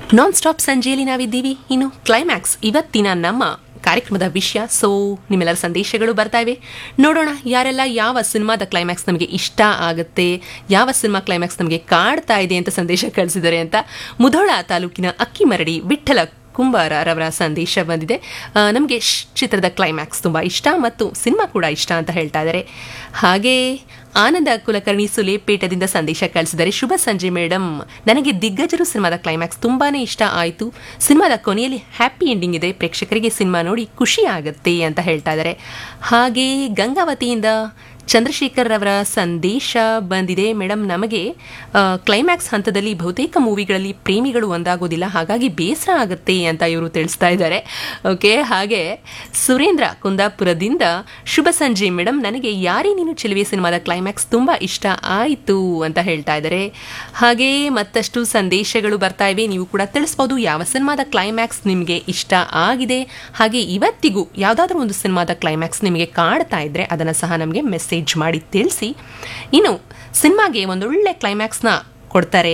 non stop ಸಂಜೆಯಲ್ಲಿ ನಾವಿದ್ದೀವಿ ಇನ್ನು climax ಇವತ್ತಿನ ನಮ್ಮ ಕಾರ್ಯಕ್ರಮದ ವಿಷಯ ಸೊ ನಿಮ್ಮೆಲ್ಲರ ಸಂದೇಶಗಳು ಬರ್ತಾ ಇವೆ ನೋಡೋಣ ಯಾರೆಲ್ಲ ಯಾವ ಸಿನಿಮಾದ ಕ್ಲೈಮ್ಯಾಕ್ಸ್ ನಮಗೆ ಇಷ್ಟ ಆಗುತ್ತೆ ಯಾವ ಸಿನಿಮಾ ಕ್ಲೈಮ್ಯಾಕ್ಸ್ ನಮಗೆ ಕಾಡ್ತಾ ಇದೆ ಅಂತ ಸಂದೇಶ ಕಳಿಸಿದ್ದಾರೆ ಅಂತ ಮುಧೋಳ ತಾಲೂಕಿನ ಅಕ್ಕಿಮರಡಿ ವಿಠ್ಠಲ ಕುಂಬಾರರವರ ಸಂದೇಶ ಬಂದಿದೆ ನಮಗೆ ಚಿತ್ರದ ಕ್ಲೈಮ್ಯಾಕ್ಸ್ ತುಂಬ ಇಷ್ಟ ಮತ್ತು ಸಿನಿಮಾ ಕೂಡ ಇಷ್ಟ ಅಂತ ಹೇಳ್ತಾ ಇದ್ದಾರೆ ಹಾಗೆ ಆನಂದ ಕುಲಕರ್ಣಿ ಸುಲೇಪೇಟದಿಂದ ಸಂದೇಶ ಕಳಿಸಿದ್ದಾರೆ ಶುಭ ಸಂಜೆ ಮೇಡಮ್ ನನಗೆ ದಿಗ್ಗಜರು ಸಿನಿಮಾದ ಕ್ಲೈಮ್ಯಾಕ್ಸ್ ತುಂಬಾನೇ ಇಷ್ಟ ಆಯಿತು ಸಿನಿಮಾದ ಕೊನೆಯಲ್ಲಿ ಹ್ಯಾಪಿ ಎಂಡಿಂಗ್ ಇದೆ ಪ್ರೇಕ್ಷಕರಿಗೆ ಸಿನಿಮಾ ನೋಡಿ ಖುಷಿ ಆಗುತ್ತೆ ಅಂತ ಹೇಳ್ತಾ ಇದ್ದಾರೆ ಹಾಗೆ ಗಂಗಾವತಿಯಿಂದ ಚಂದ್ರಶೇಖರ್ ಅವರ ಸಂದೇಶ ಬಂದಿದೆ ಮೇಡಮ್ ನಮಗೆ ಕ್ಲೈಮ್ಯಾಕ್ಸ್ ಹಂತದಲ್ಲಿ ಬಹುತೇಕ ಮೂವಿಗಳಲ್ಲಿ ಪ್ರೇಮಿಗಳು ಒಂದಾಗೋದಿಲ್ಲ ಹಾಗಾಗಿ ಬೇಸರ ಆಗುತ್ತೆ ಅಂತ ಇವರು ತಿಳಿಸ್ತಾ ಇದ್ದಾರೆ ಓಕೆ ಹಾಗೆ ಸುರೇಂದ್ರ ಕುಂದಾಪುರದಿಂದ ಶುಭ ಸಂಜೆ ಮೇಡಮ್ ನನಗೆ ಯಾರೇ ನೀನು ಚೆಲುವೆ ಸಿನಿಮಾದ ಕ್ಲೈಮ್ಯಾಕ್ಸ್ ತುಂಬ ಇಷ್ಟ ಆಯಿತು ಅಂತ ಹೇಳ್ತಾ ಇದ್ದಾರೆ ಹಾಗೆ ಮತ್ತಷ್ಟು ಸಂದೇಶಗಳು ಬರ್ತಾ ಇವೆ ನೀವು ಕೂಡ ತಿಳಿಸ್ಬೋದು ಯಾವ ಸಿನಿಮಾದ ಕ್ಲೈಮ್ಯಾಕ್ಸ್ ನಿಮಗೆ ಇಷ್ಟ ಆಗಿದೆ ಹಾಗೆ ಇವತ್ತಿಗೂ ಯಾವುದಾದ್ರೂ ಒಂದು ಸಿನಿಮಾದ ಕ್ಲೈಮ್ಯಾಕ್ಸ್ ನಿಮಗೆ ಕಾಡ್ತಾ ಇದ್ರೆ ಅದನ್ನು ಸಹ ನಮಗೆ ಮೆಸೇಜ್ ಮಾಡಿ ತಿಳಿಸಿ ಇನ್ನು ಸಿನಿಮಾಗೆ ಒಂದೊಳ್ಳೆ ಕ್ಲೈಮ್ಯಾಕ್ಸ್ನ ಕೊಡ್ತಾರೆ